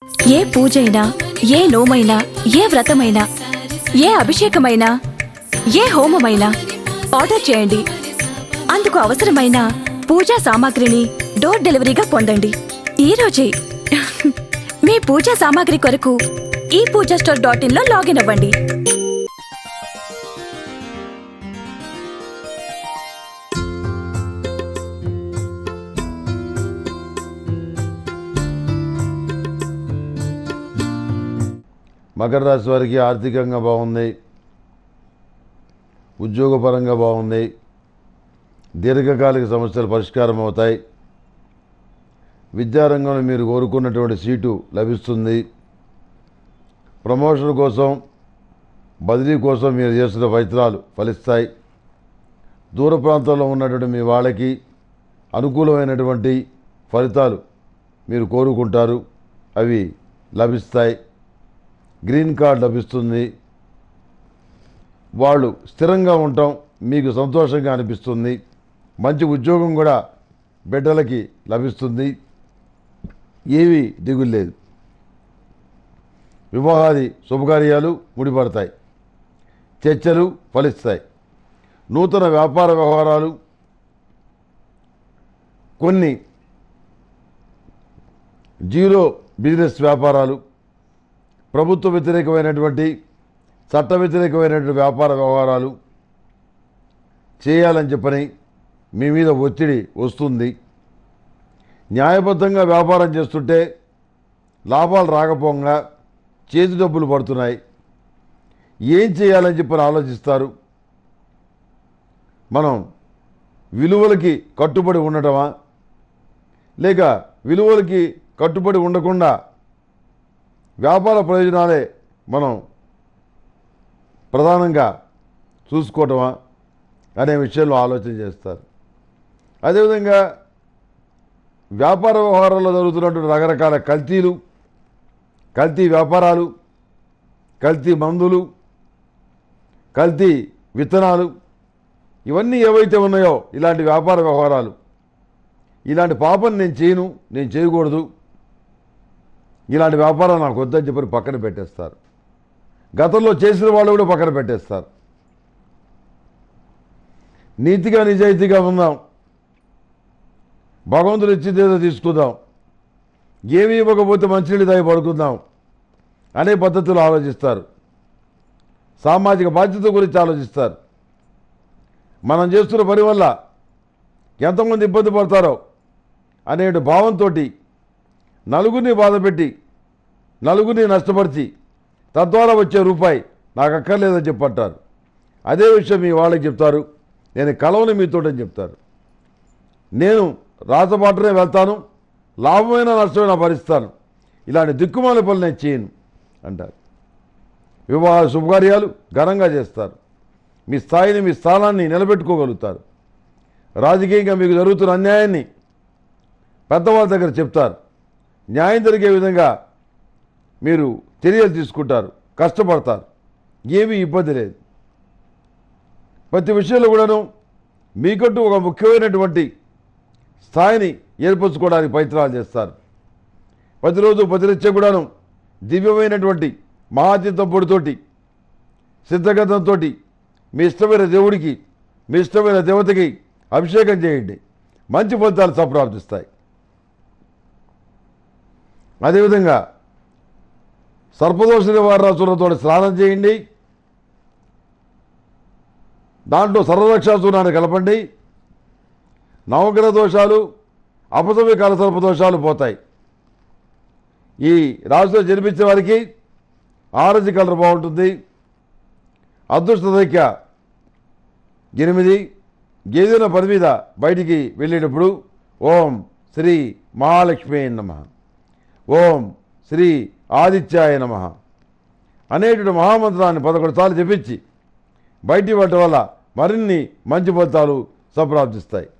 ఏ పూజైనా ఏ నోమైనా ఏ వ్రతమైనా ఏ అభిషేకమైనా ఏ హోమమైనా ఆర్డర్ చేయండి అందుకు అవసరమైన పూజా సామాగ్రిని డోర్ డెలివరీగా పొందండి ఈ రోజే మీ పూజా సామాగ్రి కొరకు ఈ పూజా స్టోర్ డాట్ ఇన్ లో లాగిన్ అవ్వండి మకర రాశి వారికి ఆర్థికంగా బాగుంది ఉద్యోగపరంగా బాగుంది దీర్ఘకాలిక సమస్యలు పరిష్కారం అవుతాయి విద్యారంగంలో మీరు కోరుకున్నటువంటి సీటు లభిస్తుంది ప్రమోషన్ కోసం బదిలీ కోసం మీరు చేస్తున్న ప్రయత్నాలు ఫలిస్తాయి దూర ప్రాంతంలో ఉన్నటువంటి మీ వాళ్ళకి అనుకూలమైనటువంటి ఫలితాలు మీరు కోరుకుంటారు అవి లభిస్తాయి గ్రీన్ కార్డ్ లభిస్తుంది వాళ్ళు స్థిరంగా ఉండటం మీకు సంతోషంగా అనిపిస్తుంది మంచి ఉద్యోగం కూడా బిడ్డలకి లభిస్తుంది ఏవి దిగులు లేదు వివాహాది శుభకార్యాలు ముడిపడతాయి చర్చలు ఫలిస్తాయి నూతన వ్యాపార వ్యవహారాలు కొన్ని జీరో బిజినెస్ వ్యాపారాలు ప్రభుత్వ వ్యతిరేకమైనటువంటి చట్ట వ్యతిరేకమైనటువంటి వ్యాపార వ్యవహారాలు చేయాలని చెప్పని మీ మీద ఒత్తిడి వస్తుంది న్యాయబద్ధంగా వ్యాపారం చేస్తుంటే లాభాలు రాకపోగా చేతి డబ్బులు పడుతున్నాయి ఏం చేయాలని చెప్పని ఆలోచిస్తారు మనం విలువలకి కట్టుబడి ఉండటమా లేక విలువలకి కట్టుబడి ఉండకుండా వ్యాపార ప్రయోజనాలే మనం ప్రధానంగా చూసుకోవటమా అనే విషయంలో ఆలోచన చేస్తారు అదేవిధంగా వ్యాపార వ్యవహారాల్లో జరుగుతున్నటువంటి రకరకాల కల్తీలు కల్తీ వ్యాపారాలు కల్తీ మందులు కల్తీ విత్తనాలు ఇవన్నీ ఏవైతే ఉన్నాయో ఇలాంటి వ్యాపార వ్యవహారాలు ఇలాంటి పాపం నేను చేయను నేను చేయకూడదు ఇలాంటి వ్యాపారం నాకు వద్దని చెప్పి పక్కన పెట్టేస్తారు గతంలో చేసిన వాళ్ళు కూడా పక్కన పెట్టేస్తారు నీతిగా నిజాయితీగా ఉందాం భగవంతుడు ఇచ్చిందేదో తీసుకుందాం ఏమీ ఇవ్వకపోతే మంచినీళ్ళు దాగి పడుకుందాం అనే పద్ధతిలో ఆలోచిస్తారు సామాజిక బాధ్యత గురించి ఆలోచిస్తారు మనం చేస్తున్న పని వల్ల ఎంతమంది ఇబ్బంది పడతారో అనే భావంతో నలుగురిని బాధపెట్టి నలుగురిని నష్టపరిచి తద్వారా వచ్చే రూపాయి నాకు అక్కర్లేదని చెప్పంటారు అదే విషయం మీ వాళ్ళకి చెప్తారు నేను కలవని మీతోటని చెప్తారు నేను రాతపాటనే వెళ్తాను లాభమైన నష్టమైన భరిస్తాను ఇలాంటి దిక్కుమాల పనులు నేను చేయను అంటారు వివాహ శుభకార్యాలు ఘనంగా చేస్తారు మీ స్థాయిని మీ స్థానాన్ని నిలబెట్టుకోగలుగుతారు రాజకీయంగా మీకు జరుగుతున్న అన్యాయాన్ని పెద్దవాళ్ళ దగ్గర చెప్తారు న్యాయం జరిగే విధంగా మీరు చర్యలు తీసుకుంటారు కష్టపడతారు ఏమీ ఇబ్బంది లేదు ప్రతి విషయంలో కూడాను మీకంటూ ఒక ముఖ్యమైనటువంటి స్థాయిని ఏర్పరచుకోవడానికి ప్రయత్నాలు చేస్తారు ప్రతిరోజు ప్రతినిత్యం కూడాను దివ్యమైనటువంటి మహాతీర్థంపొడితోటి సిద్ధగతంతో మీ ఇష్టమైన దేవుడికి మీ ఇష్టమైన దేవతకి అభిషేకం చేయండి మంచి ఫలితాలు సంప్రాప్తిస్తాయి అదేవిధంగా సర్పదోష నివారణతో స్నానం చేయండి దాంట్లో సర్వరక్షాసూనాన్ని కలపండి నవగ్రహ దోషాలు అపసవ్య కాల సర్పదోషాలు పోతాయి ఈ రాశిలో జన్మించిన వారికి ఆరెంజ్ కలర్ బాగుంటుంది అదృష్ట సంఖ్య ఎనిమిది ఏదైనా పని మీద బయటికి వెళ్ళేటప్పుడు ఓం శ్రీ మహాలక్ష్మి నమ ఓం శ్రీ ఆదిత్యాయ నమ అనేటువంటి మహామంత్రాన్ని పదకొండు సార్లు జపించి బయటి పడటం వల్ల మరిన్ని మంచి ఫలితాలు సంప్రాప్తిస్తాయి